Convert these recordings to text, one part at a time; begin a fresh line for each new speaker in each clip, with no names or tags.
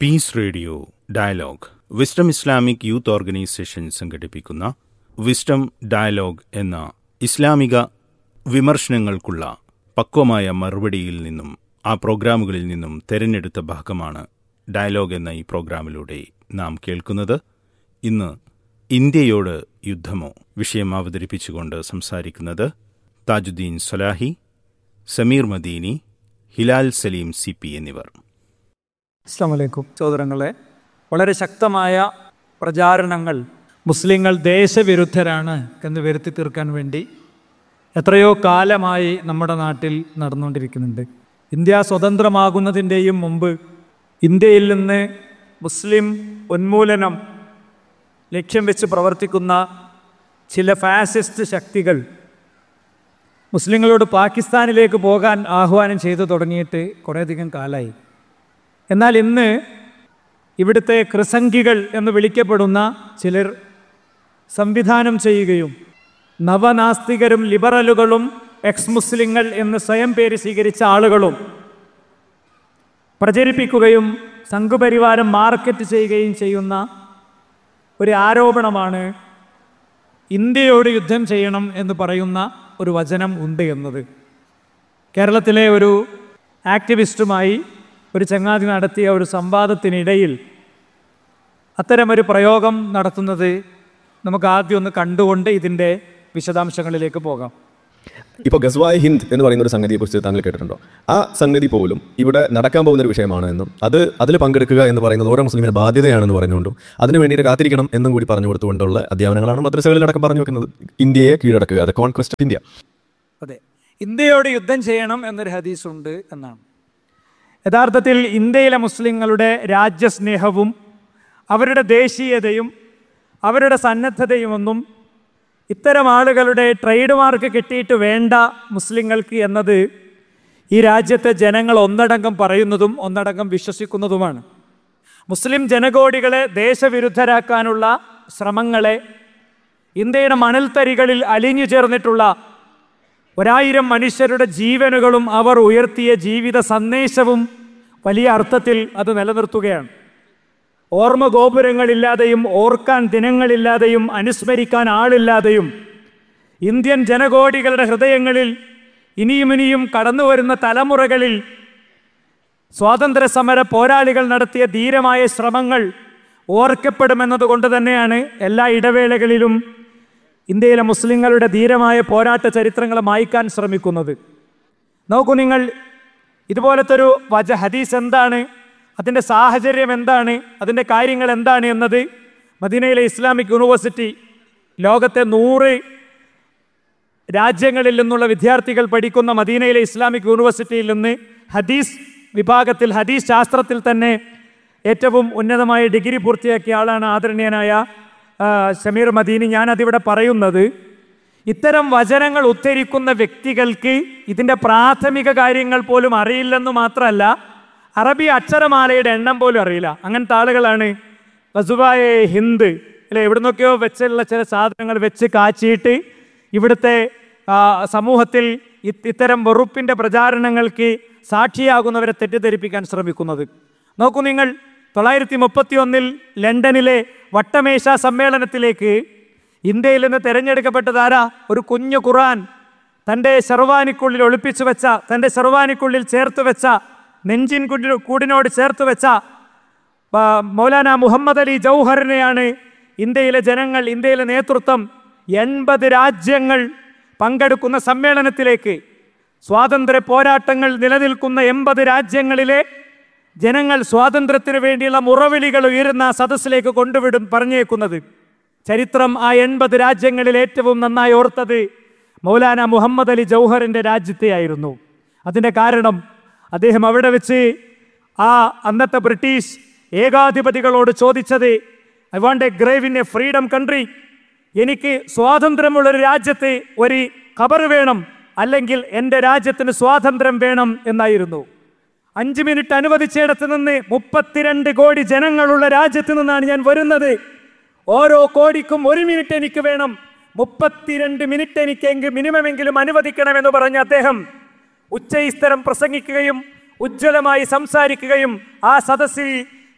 piece Radio dialogue Wisdom Islamic Youth Organisation സംഘടിപ്പിക്കുന്ന Wisdom Dialogue എന്ന ഇസ്ലാമിക വിമർശനങ്ങൾക്കുള്ള പക്വമായ മറുപടിയിൽ നിന്നും ആ പ്രോഗ്രാമുകളിൽ നിന്നും തെരഞ്ഞെടുത്ത ഭാഗമാണ് ഡയലോഗ് എന്ന ഈ പ്രോഗ്രാമിലൂടെ നാം കേൾക്കുന്നത് ഇന്ന് ഇന്ത്യയോട് യുദ്ധമോ വിഷയം അവതരിപ്പിച്ചുകൊണ്ട് സംസാരിക്കുന്നത് താജുദ്ദീൻ സലാഹി സമീർ മദീനി ഹിലാൽ സലീം സി പി എന്നിവർ
അസ്ലാമലൈക്കും സഹോദരങ്ങളെ വളരെ ശക്തമായ പ്രചാരണങ്ങൾ മുസ്ലിങ്ങൾ ദേശവിരുദ്ധരാണ് എന്ന് വരുത്തി തീർക്കാൻ വേണ്ടി എത്രയോ കാലമായി നമ്മുടെ നാട്ടിൽ നടന്നുകൊണ്ടിരിക്കുന്നുണ്ട് ഇന്ത്യ സ്വതന്ത്രമാകുന്നതിൻ്റെയും മുമ്പ് ഇന്ത്യയിൽ നിന്ന് മുസ്ലിം ഉന്മൂലനം ലക്ഷ്യം വെച്ച് പ്രവർത്തിക്കുന്ന ചില ഫാസിസ്റ്റ് ശക്തികൾ മുസ്ലിങ്ങളോട് പാകിസ്ഥാനിലേക്ക് പോകാൻ ആഹ്വാനം ചെയ്തു തുടങ്ങിയിട്ട് കുറേയധികം കാലമായി എന്നാൽ ഇന്ന് ഇവിടുത്തെ കൃസംഖികൾ എന്ന് വിളിക്കപ്പെടുന്ന ചിലർ സംവിധാനം ചെയ്യുകയും നവനാസ്തികരും ലിബറലുകളും എക്സ് മുസ്ലിങ്ങൾ എന്ന് സ്വയം പേര് സ്വീകരിച്ച ആളുകളും പ്രചരിപ്പിക്കുകയും സംഘപരിവാരം മാർക്കറ്റ് ചെയ്യുകയും ചെയ്യുന്ന ഒരു ആരോപണമാണ് ഇന്ത്യയോട് യുദ്ധം ചെയ്യണം എന്ന് പറയുന്ന ഒരു വചനം ഉണ്ട് എന്നത് കേരളത്തിലെ ഒരു ആക്ടിവിസ്റ്റുമായി ഒരു ചങ്ങാതി നടത്തിയ ഒരു സംവാദത്തിനിടയിൽ അത്തരമൊരു പ്രയോഗം നടത്തുന്നത് നമുക്ക് ആദ്യം ഒന്ന് കണ്ടുകൊണ്ട് ഇതിൻ്റെ വിശദാംശങ്ങളിലേക്ക് പോകാം
ഇപ്പോൾ ഗസ്വായ് ഹിന്ദ് എന്ന് പറയുന്ന ഒരു സംഗതിയെ കുറിച്ച് താങ്കൾ കേട്ടിട്ടുണ്ടോ ആ സംഗതി പോലും ഇവിടെ നടക്കാൻ പോകുന്ന ഒരു വിഷയമാണ് എന്നും അത് അതിൽ പങ്കെടുക്കുക എന്ന് പറയുന്നത് ഓരോ മുസ്ലിമിന്റെ ബാധ്യതയാണെന്ന് പറഞ്ഞുകൊണ്ടും അതിന് വേണ്ടിയിട്ട് കാത്തിരിക്കണം എന്നും കൂടി പറഞ്ഞു കൊടുത്തുകൊണ്ടുള്ള അധ്യാപനങ്ങളാണ് മദ്രസകളിലടക്കം പറഞ്ഞു വെക്കുന്നത് ഇന്ത്യയെ കീഴടക്കുക അത് കോൺക്വസ്റ്റ് ഓഫ് ഇന്ത്യ
അതെ ഇന്ത്യയോട് യുദ്ധം ചെയ്യണം എന്നൊരു ഹദീസ് ഉണ്ട് എന്നാണ് യഥാർത്ഥത്തിൽ ഇന്ത്യയിലെ മുസ്ലിങ്ങളുടെ രാജ്യസ്നേഹവും അവരുടെ ദേശീയതയും അവരുടെ സന്നദ്ധതയുമൊന്നും ഇത്തരം ആളുകളുടെ ട്രേഡ് മാർക്ക് കിട്ടിയിട്ട് വേണ്ട മുസ്ലിങ്ങൾക്ക് എന്നത് ഈ രാജ്യത്തെ ജനങ്ങൾ ഒന്നടങ്കം പറയുന്നതും ഒന്നടങ്കം വിശ്വസിക്കുന്നതുമാണ് മുസ്ലിം ജനകോടികളെ ദേശവിരുദ്ധരാക്കാനുള്ള ശ്രമങ്ങളെ ഇന്ത്യയുടെ മണൽത്തരികളിൽ അലിഞ്ഞു ചേർന്നിട്ടുള്ള ഒരായിരം മനുഷ്യരുടെ ജീവനുകളും അവർ ഉയർത്തിയ ജീവിത സന്ദേശവും വലിയ അർത്ഥത്തിൽ അത് നിലനിർത്തുകയാണ് ഓർമ്മ ഗോപുരങ്ങളില്ലാതെയും ഓർക്കാൻ ദിനങ്ങളില്ലാതെയും അനുസ്മരിക്കാൻ ആളില്ലാതെയും ഇന്ത്യൻ ജനകോടികളുടെ ഹൃദയങ്ങളിൽ ഇനിയും ഇനിയും കടന്നു വരുന്ന തലമുറകളിൽ സ്വാതന്ത്ര്യ സമര പോരാളികൾ നടത്തിയ ധീരമായ ശ്രമങ്ങൾ ഓർക്കപ്പെടുമെന്നതുകൊണ്ട് തന്നെയാണ് എല്ലാ ഇടവേളകളിലും ഇന്ത്യയിലെ മുസ്ലിങ്ങളുടെ ധീരമായ പോരാട്ട ചരിത്രങ്ങൾ മായ്ക്കാൻ ശ്രമിക്കുന്നത് നോക്കൂ നിങ്ങൾ ഇതുപോലത്തെ ഒരു വജ ഹദീസ് എന്താണ് അതിൻ്റെ സാഹചര്യം എന്താണ് അതിൻ്റെ കാര്യങ്ങൾ എന്താണ് എന്നത് മദീനയിലെ ഇസ്ലാമിക് യൂണിവേഴ്സിറ്റി ലോകത്തെ നൂറ് രാജ്യങ്ങളിൽ നിന്നുള്ള വിദ്യാർത്ഥികൾ പഠിക്കുന്ന മദീനയിലെ ഇസ്ലാമിക് യൂണിവേഴ്സിറ്റിയിൽ നിന്ന് ഹദീസ് വിഭാഗത്തിൽ ഹദീസ് ശാസ്ത്രത്തിൽ തന്നെ ഏറ്റവും ഉന്നതമായ ഡിഗ്രി പൂർത്തിയാക്കിയ ആളാണ് ആദരണീയനായ ആ, ഷമീർ മദീനി ഞാനതിവിടെ പറയുന്നത് ഇത്തരം വചനങ്ങൾ ഉദ്ധരിക്കുന്ന വ്യക്തികൾക്ക് ഇതിൻ്റെ പ്രാഥമിക കാര്യങ്ങൾ പോലും അറിയില്ലെന്ന് മാത്രമല്ല അറബി അക്ഷരമാലയുടെ എണ്ണം പോലും അറിയില്ല അങ്ങനത്തെ ആളുകളാണ് വസുബായ ഹിന്ദ് അല്ലെ എവിടുന്നൊക്കെയോ വെച്ചുള്ള ചില സാധനങ്ങൾ വെച്ച് കാച്ചിയിട്ട് ഇവിടുത്തെ ആ, സമൂഹത്തിൽ ഇ- ഇത്തരം വെറുപ്പിൻ്റെ പ്രചാരണങ്ങൾക്ക് സാക്ഷിയാകുന്നവരെ തെറ്റിദ്ധരിപ്പിക്കാൻ ശ്രമിക്കുന്നത് നോക്കൂ നിങ്ങൾ തൊള്ളായിരത്തി മുപ്പത്തി ഒന്നിൽ ലണ്ടനിലെ വട്ടമേശ സമ്മേളനത്തിലേക്ക് ഇന്ത്യയിൽ നിന്ന് തിരഞ്ഞെടുക്കപ്പെട്ടതാരാ ഒരു കുഞ്ഞു ഖുറാൻ തൻ്റെ ശർവാനിക്കുള്ളിൽ ഒളിപ്പിച്ചു വെച്ച തൻ്റെ ശർവാനിക്കുള്ളിൽ ചേർത്ത് വെച്ച നെഞ്ചിൻ കുടി കൂടിനോട് ചേർത്ത് വെച്ച ആ, മൗലാന മുഹമ്മദ് അലി ജൗഹറിനെയാണ് ഇന്ത്യയിലെ ജനങ്ങൾ ഇന്ത്യയിലെ നേതൃത്വം എൺപത് രാജ്യങ്ങൾ പങ്കെടുക്കുന്ന സമ്മേളനത്തിലേക്ക് സ്വാതന്ത്ര്യ പോരാട്ടങ്ങൾ നിലനിൽക്കുന്ന എൺപത് രാജ്യങ്ങളിലെ ജനങ്ങൾ സ്വാതന്ത്ര്യത്തിന് വേണ്ടിയുള്ള മുറവിളികൾ ഉയരുന്ന സദസ്സിലേക്ക് കൊണ്ടുവിടും പറഞ്ഞേക്കുന്നത് ചരിത്രം ആ എൺപത് രാജ്യങ്ങളിൽ ഏറ്റവും നന്നായി ഓർത്തത് മൗലാന മുഹമ്മദ് അലി ജൗഹറിൻ്റെ രാജ്യത്തെയായിരുന്നു അതിൻ്റെ കാരണം അദ്ദേഹം അവിടെ വെച്ച് ആ അന്നത്തെ ബ്രിട്ടീഷ് ഏകാധിപതികളോട് ചോദിച്ചത് I want a grave in a freedom country എനിക്ക് സ്വാതന്ത്ര്യമുള്ള ഒരു രാജ്യത്ത് ഒരു ഖബർ വേണം അല്ലെങ്കിൽ എൻ്റെ രാജ്യത്തിന് സ്വാതന്ത്ര്യം വേണം എന്നായിരുന്നു അഞ്ച് മിനിറ്റ് അനുവദിച്ചിടത്ത് നിന്ന് മുപ്പത്തിരണ്ട് കോടി ജനങ്ങളുള്ള രാജ്യത്ത് നിന്നാണ് ഞാൻ വരുന്നത് ഓരോ കോടിക്കും ഒരു മിനിറ്റ് എനിക്ക് വേണം മുപ്പത്തിരണ്ട് മിനിറ്റ് എനിക്ക് എങ്കിൽ മിനിമം എങ്കിലും അനുവദിക്കണമെന്ന് പറഞ്ഞ അദ്ദേഹം ഉച്ചയിസ്തരം പ്രസംഗിക്കുകയും ഉജ്ജ്വലമായി സംസാരിക്കുകയും ആ സദസ്സിൽ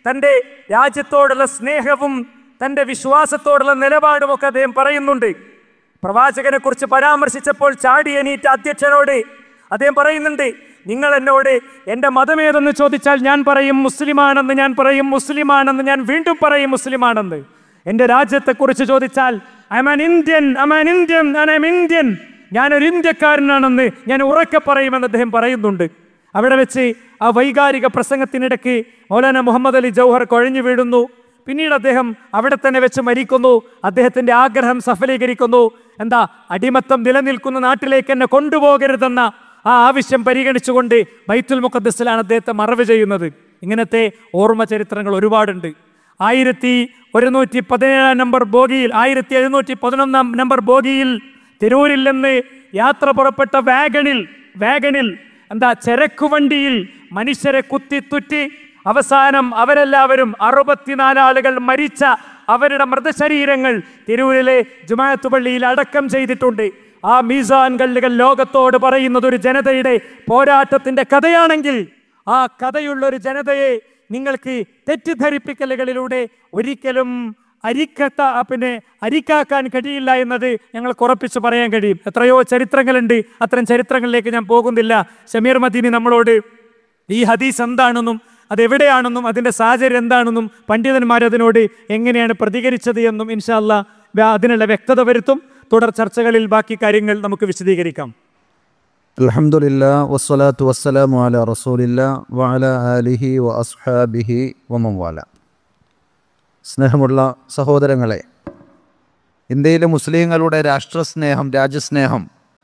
തൻ്റെ രാജ്യത്തോടുള്ള സ്നേഹവും തൻ്റെ വിശ്വാസത്തോടുള്ള നിലപാടുമൊക്കെ അദ്ദേഹം പറയുന്നുണ്ട് പ്രവാചകനെ കുറിച്ച് പരാമർശിച്ചപ്പോൾ ചാടി എണീറ്റ അധ്യക്ഷനോട് അദ്ദേഹം പറയുന്നുണ്ട് നിങ്ങൾ എന്നോട് എൻ്റെ മതമേതെന്ന് ചോദിച്ചാൽ ഞാൻ പറയും മുസ്ലിമാണെന്ന് ഞാൻ പറയും മുസ്ലിമാണെന്ന് ഞാൻ വീണ്ടും പറയും മുസ്ലിമാണെന്ന് എൻ്റെ രാജ്യത്തെക്കുറിച്ച് ചോദിച്ചാൽ I an Indian I an Indian I am Indian ഞാനൊരു ഇന്ത്യക്കാരനാണെന്ന് ഞാൻ ഉറക്കെ പറയുമെന്ന് അദ്ദേഹം പറയുന്നുണ്ട് അവിടെ വെച്ച് ആ വൈകാരിക പ്രസംഗത്തിനിടയ്ക്ക് മൗലാന മുഹമ്മദ് അലി ജൗഹർ കുഴഞ്ഞു വീഴുന്നു പിന്നീട് അദ്ദേഹം അവിടെ തന്നെ വെച്ച് മരിക്കുന്നു അദ്ദേഹത്തിന്റെ ആഗ്രഹം സഫലീകരിക്കുന്നു എന്താ അടിമത്തം നിലനിൽക്കുന്ന നാട്ടിലേക്ക് എന്നെ കൊണ്ടുപോകരുതെന്ന ആ ആവശ്യം പരിഗണിച്ചുകൊണ്ട് ബൈത്തുൽ മുഖദ്സിലാണ് അദ്ദേഹത്തെ മറവ് ചെയ്യുന്നത് ഇങ്ങനത്തെ ഓർമ്മ ചരിത്രങ്ങൾ ഒരുപാടുണ്ട് ആയിരത്തി ഒരുന്നൂറ്റി പതിനേഴാം നമ്പർ ബോഗിയിൽ ആയിരത്തി എഴുന്നൂറ്റി പതിനൊന്നാം നമ്പർ ബോഗിയിൽ തിരൂരിൽ നിന്ന് യാത്ര പുറപ്പെട്ട വാഗണിൽ വാഗണിൽ എന്താ ചരക്കുവണ്ടിയിൽ മനുഷ്യരെ കുത്തിത്തുറ്റി അവസാനം അവരെല്ലാവരും അറുപത്തിനാല് ആളുകൾ മരിച്ച അവരുടെ മൃതശരീരങ്ങൾ തിരൂരിലെ ജുമാഅത്ത് പള്ളിയിൽ അടക്കം ചെയ്തിട്ടുണ്ട് ആ മീസാൻ കല്ലുകൾ ലോകത്തോട് പറയുന്നത് ഒരു ജനതയുടെ പോരാട്ടത്തിന്റെ കഥയാണെങ്കിൽ ആ കഥയുള്ള ഒരു ജനതയെ നിങ്ങൾക്ക് തെറ്റിദ്ധരിപ്പിക്കലുകളിലൂടെ ഒരിക്കലും അരിക്കത്ത പിന്നെ അരിക്കാക്കാൻ കഴിയില്ല എന്നത് ഞങ്ങൾക്ക് ഉറപ്പിച്ച് പറയാൻ കഴിയും എത്രയോ ചരിത്രങ്ങളുണ്ട് അത്തരം ചരിത്രങ്ങളിലേക്ക് ഞാൻ പോകുന്നില്ല ഷമീർ മദീനി നമ്മളോട് ഈ ഹദീസ് എന്താണെന്നും അതെവിടെയാണെന്നും അതിൻ്റെ സാഹചര്യം എന്താണെന്നും പണ്ഡിതന്മാർ അതിനോട് എങ്ങനെയാണ് പ്രതികരിച്ചത് എന്നും ഇൻഷാല്ല അതിനുള്ള വ്യക്തത വരുത്തും തുടർ ചർച്ചകളിൽ ബാക്കി കാര്യങ്ങൾ നമുക്ക് വിശദീകരിക്കാം
അൽഹംദുലില്ലാ വസ്സലാത്തു വസ്സലാമു അല റസൂലില്ല വഅല ആലിഹി വ അസ്ഹാബിഹി വമംവാല സ്നേഹമുള്ള സഹോദരങ്ങളെ ഇന്ത്യയിലെ മുസ്ലിങ്ങളുടെ രാഷ്ട്രസ്നേഹം രാജ്യസ്നേഹം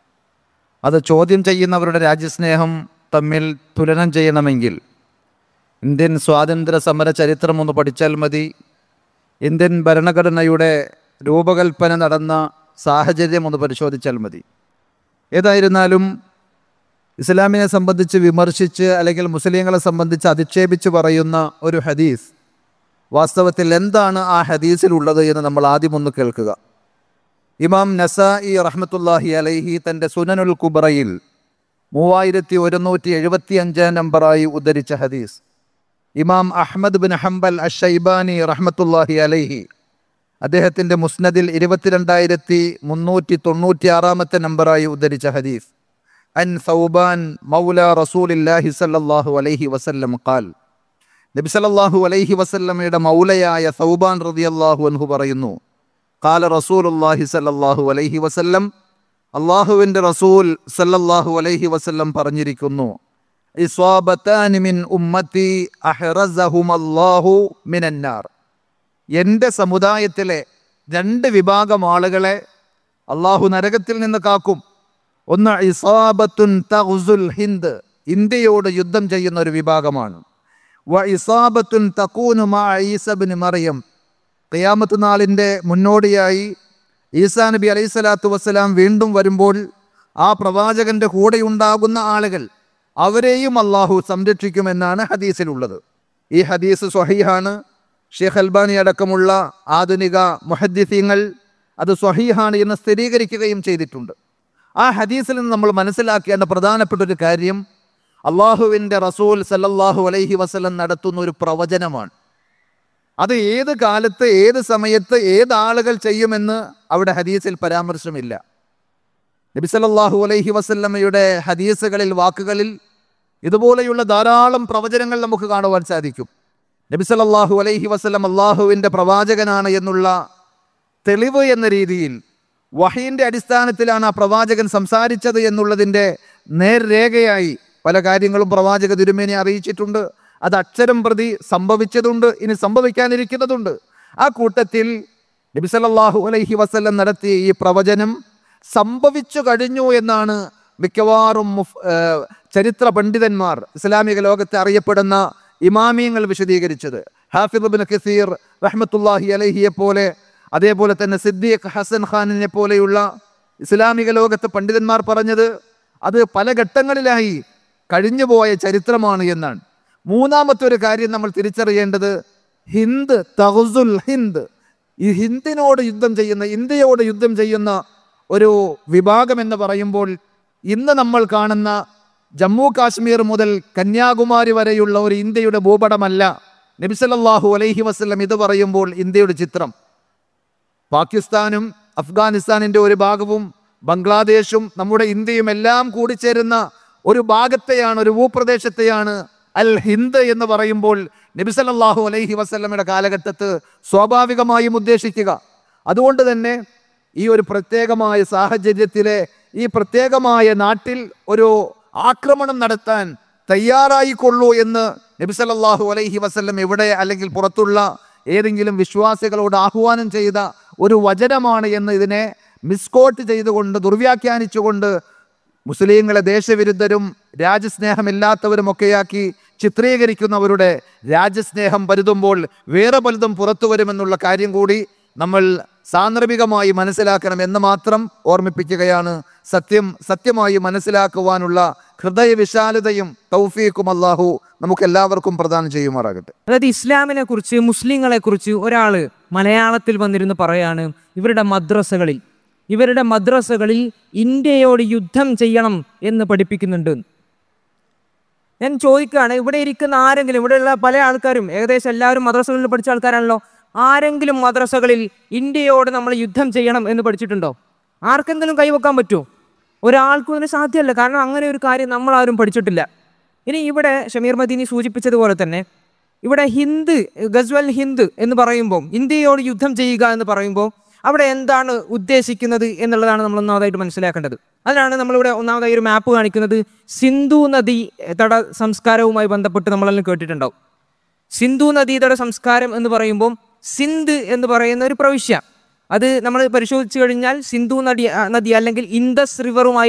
അത് ചോദ്യം ചെയ്യുന്നവരുടെ രാജ്യസ്നേഹം തമ്മിൽ തുലനം ചെയ്യണമെങ്കിൽ ഇന്ത്യൻ സ്വാതന്ത്ര്യ സമര ചരിത്രം ഒന്ന് പഠിച്ചാൽ മതി ഇന്ത്യൻ ഭരണഘടനയുടെ രൂപകൽപ്പന നടന്ന സാഹചര്യം ഒന്ന് പരിശോധിച്ചാൽ മതി ഏതായിരുന്നാലും ഇസ്ലാമിനെ സംബന്ധിച്ച് വിമർശിച്ച് അല്ലെങ്കിൽ മുസ്ലിങ്ങളെ സംബന്ധിച്ച് അധിക്ഷേപിച്ച് പറയുന്ന ഒരു ഹദീസ് വാസ്തവത്തിൽ എന്താണ് ആ ഹദീസിലുള്ളത് എന്ന് നമ്മൾ ആദ്യം ഒന്ന് കേൾക്കുക ഇമാം നസായി റഹ്മത്തുല്ലാഹി അലൈഹി തൻ്റെ സുനനുൽ കുബറയിൽ മൂവായിരത്തി ഒരുന്നൂറ്റി എഴുപത്തി അഞ്ചാം നമ്പറായി ഉദ്ധരിച്ച ഹദീസ് ഇമാം അഹ്മദ് ബിൻ ഹംബൽ അഷൈബാനി റഹ്മത്തുല്ലാഹി അലൈഹി അദ്ദേഹത്തിൻ്റെ മുസ്നദിൽ ഇരുപത്തിരണ്ടായിരത്തി മുന്നൂറ്റി തൊണ്ണൂറ്റി ആറാമത്തെ നമ്പറായി ഉദ്ധരിച്ച ഹദീസ് അൻ സൗബാൻ മൗല റസൂലില്ലാഹി സല്ലല്ലാഹു അലൈഹി വസല്ലം ഖാൽ നബി സല്ലല്ലാഹു അലൈഹി വസല്ലമയുടെ മൗലയായ സൗബാൻ റളിയല്ലാഹു അൻഹു പറയുന്നു ഖാല റസൂലുള്ളാഹി സല്ലല്ലാഹു അലൈഹി വസല്ലം അള്ളാഹുവിൻ്റെ റസൂൽ സല്ലല്ലാഹു അലൈഹി വസല്ലം പറഞ്ഞിരിക്കുന്നു ഇസ്വാബത്താനി മിൻ ഉമ്മത്തി അഹ്റസഹുമല്ലാഹു മിനന്നാർ എൻ്റെ സമുദായത്തിലെ രണ്ട് വിഭാഗം ആളുകളെ അള്ളാഹു നരകത്തിൽ നിന്ന് കാക്കും ഒന്ന് ഇസാബത്തുൻ തഹുസുൽ ഹിന്ദ് ഇന്ത്യയോട് യുദ്ധം ചെയ്യുന്ന ഒരു വിഭാഗമാണ് വ ഇസാബത്തുൻ തക്കൂനു മാ ഈസബിന് മറിയം ഖിയാമത്ത് നാളിൻ്റെ മുന്നോടിയായി ഈസാ നബി അലൈഹി സ്വലാത്തു വസ്സലാം വീണ്ടും വരുമ്പോൾ ആ പ്രവാചകന്റെ കൂടെയുണ്ടാകുന്ന ആളുകൾ അവരെയും അള്ളാഹു സംരക്ഷിക്കുമെന്നാണ് ഹദീസിലുള്ളത് ഈ ഹദീസ് സ്വഹീഹാണ് ഷെയ്ഖ് അൽബാനി അടക്കമുള്ള ആധുനിക മുഹദ്ദിസീങ്ങൾ അത് സ്വഹീഹാണ് എന്ന് സ്ഥിരീകരിക്കുകയും ചെയ്തിട്ടുണ്ട് ആ ഹദീസിൽ നിന്ന് നമ്മൾ മനസ്സിലാക്കേണ്ട പ്രധാനപ്പെട്ട ഒരു കാര്യം അള്ളാഹുവിൻ്റെ റസൂൽ സല്ലല്ലാഹു അലൈഹി വസല്ലം നടത്തുന്ന ഒരു പ്രവചനമാണ് അത് ഏത് കാലത്ത് ഏത് സമയത്ത് ഏത് ആളുകൾ ചെയ്യുമെന്ന് അവിടെ ഹദീസിൽ പരാമർശമില്ല നബി സല്ലല്ലാഹു അലൈഹി വസല്ലമയുടെ ഹദീസുകളിൽ വാക്കുകളിൽ ഇതുപോലെയുള്ള ധാരാളം പ്രവചനങ്ങൾ നമുക്ക് കാണുവാൻ സാധിക്കും നബി സല്ലല്ലാഹു അലൈഹി വസല്ലം അള്ളാഹുവിൻ്റെ പ്രവാചകനാണ് എന്നുള്ള തെളിവ് എന്ന രീതിയിൽ വഹീൻ്റെ അടിസ്ഥാനത്തിലാണ് ആ പ്രവാചകൻ സംസാരിച്ചത് എന്നുള്ളതിൻ്റെ നേർരേഖയായി പല കാര്യങ്ങളും പ്രവാചക തിരുമേനി അറിയിച്ചിട്ടുണ്ട് അത് അക്ഷരം പ്രതി സംഭവിച്ചതുണ്ട് ഇനി സംഭവിക്കാനിരിക്കുന്നതുണ്ട് ആ കൂട്ടത്തിൽ നബി സല്ലല്ലാഹു അലൈഹി വസല്ലം നടത്തിയ ഈ പ്രവചനം സംഭവിച്ചു കഴിഞ്ഞു എന്നാണ് മിക്കവാറും മുഫ്- ഏർ ചരിത്ര പണ്ഡിതന്മാർ ഇസ്ലാമിക ലോകത്തെ അറിയപ്പെടുന്ന ഇമാമിയങ്ങൾ വിശദീകരിച്ചത് ഹാഫിദ് ബിൻ കസീർ റഹ്മത്തുല്ലാഹി അലഹിയെ പോലെ അതേപോലെ തന്നെ സിദ്ദീഖ് ഹസൻ ഖാനിനെ പോലെയുള്ള ഇസ്ലാമിക ലോകത്തെ പണ്ഡിതന്മാർ പറഞ്ഞത് അത് പല ഘട്ടങ്ങളിലായി കഴിഞ്ഞുപോയ ചരിത്രമാണ് എന്നാണ് മൂന്നാമത്തെ ഒരു കാര്യം നമ്മൾ തിരിച്ചറിയേണ്ടത് ഹിന്ദ് തഹസുൽ ഹിന്ദ് ഈ ഹിന്ദിനോട് യുദ്ധം ചെയ്യുന്ന ഇന്ത്യയോട് യുദ്ധം ചെയ്യുന്ന ഒരു വിഭാഗം എന്ന് പറയുമ്പോൾ ഇന്ന് നമ്മൾ കാണുന്ന ജമ്മു കാശ്മീർ മുതൽ കന്യാകുമാരി വരെയുള്ള ഒരു ഇന്ത്യയുടെ ഭൂപടമല്ല നബിസലല്ലാഹു അലൈഹി വസ്ലം ഇത് പറയുമ്പോൾ ഇന്ത്യയുടെ ചിത്രം പാകിസ്ഥാനും അഫ്ഗാനിസ്ഥാനിൻ്റെ ഒരു ഭാഗവും ബംഗ്ലാദേശും നമ്മുടെ ഇന്ത്യയും എല്ലാം കൂടിച്ചേരുന്ന ഒരു ഭാഗത്തെയാണ് ഒരു ഭൂപ്രദേശത്തെയാണ് അൽ ഹിന്ദ് എന്ന് പറയുമ്പോൾ നബിസലല്ലാഹു അലൈഹി വസ്ലമയുടെ കാലഘട്ടത്ത് സ്വാഭാവികമായും ഉദ്ദേശിക്കുക അതുകൊണ്ട് തന്നെ ഈ ഒരു പ്രത്യേകമായ സാഹചര്യത്തിലെ ഈ പ്രത്യേകമായ നാട്ടിൽ ഒരു ആക്രമണം നടത്താൻ തയ്യാറായിക്കൊള്ളൂ എന്ന് നബിസലല്ലാഹു അലൈഹി വസല്ലം ഇവിടെ അല്ലെങ്കിൽ പുറത്തുള്ള ഏതെങ്കിലും വിശ്വാസികളോട് ആഹ്വാനം ചെയ്ത ഒരു വചനമാണ് എന്ന് ഇതിനെ മിസ്കോട്ട് ചെയ്തുകൊണ്ട് ദുർവ്യാഖ്യാനിച്ചുകൊണ്ട് മുസ്ലിങ്ങളെ ദേശവിരുദ്ധരും രാജ്യസ്നേഹമില്ലാത്തവരുമൊക്കെയാക്കി ചിത്രീകരിക്കുന്നവരുടെ രാജ്യസ്നേഹം പരുതുമ്പോൾ വേറെ പലതും പുറത്തു വരുമെന്നുള്ള കാര്യം കൂടി നമ്മൾ സാന്ദർഭികമായി മനസ്സിലാക്കണം എന്ന് മാത്രം ഓർമ്മിപ്പിക്കുകയാണ് സത്യം സത്യമായി മനസ്സിലാക്കുവാനുള്ള ഹൃദയവിശാലതയും തൗഫീഖും അള്ളാഹു നമുക്ക് എല്ലാവർക്കും പ്രദാനം ചെയ്യുമാറാകട്ടെ
അതായത് ഇസ്ലാമിനെ കുറിച്ച് മുസ്ലിങ്ങളെ കുറിച്ച് ഒരാൾ മലയാളത്തിൽ വന്നിരുന്ന് പറയാണ് ഇവരുടെ മദ്രസകളിൽ ഇവരുടെ മദ്രസകളിൽ ഇന്ത്യയോട് യുദ്ധം ചെയ്യണം എന്ന് പഠിപ്പിക്കുന്നുണ്ട് ഞാൻ ചോദിക്കുകയാണ് ഇവിടെ ഇരിക്കുന്ന ആരെങ്കിലും ഇവിടെയുള്ള പല ആൾക്കാരും ഏകദേശം എല്ലാവരും മദ്രസകളിൽ പഠിച്ച ആൾക്കാരാണല്ലോ ആരെങ്കിലും മദ്രസകളിൽ ഇന്ത്യയോട് നമ്മൾ യുദ്ധം ചെയ്യണം എന്ന് പഠിച്ചിട്ടുണ്ടോ ആർക്കെങ്കിലും കൈവെക്കാൻ പറ്റുമോ ഒരാൾക്കും അതിന് സാധ്യമല്ല കാരണം അങ്ങനെ ഒരു കാര്യം നമ്മൾ ആരും പഠിച്ചിട്ടില്ല ഇനി ഇവിടെ ഷമീർ മദീനി സൂചിപ്പിച്ചതുപോലെ തന്നെ ഇവിടെ ഹിന്ദ് ഗസ്വൽ ഹിന്ദ് എന്ന് പറയുമ്പോൾ ഇന്ത്യയോട് യുദ്ധം ചെയ്യുക എന്ന് പറയുമ്പോൾ അവിടെ എന്താണ് ഉദ്ദേശിക്കുന്നത് എന്നുള്ളതാണ് നമ്മൾ ഒന്നാമതായിട്ട് മനസ്സിലാക്കേണ്ടത് അതിനാണ് നമ്മളിവിടെ ഒന്നാമതായി ഒരു മാപ്പ് കാണിക്കുന്നത് സിന്ധു നദി തട സംസ്കാരവുമായി ബന്ധപ്പെട്ട് നമ്മളെല്ലാം കേട്ടിട്ടുണ്ടാവും സിന്ധു നദീതട സംസ്കാരം എന്ന് പറയുമ്പോൾ സിന്ധ് എന്ന് പറയുന്ന ഒരു പ്രവിശ്യ അത് നമ്മൾ പരിശോധിച്ചു കഴിഞ്ഞാൽ സിന്ധു നദി നദി അല്ലെങ്കിൽ ഇൻഡസ് റിവറുമായി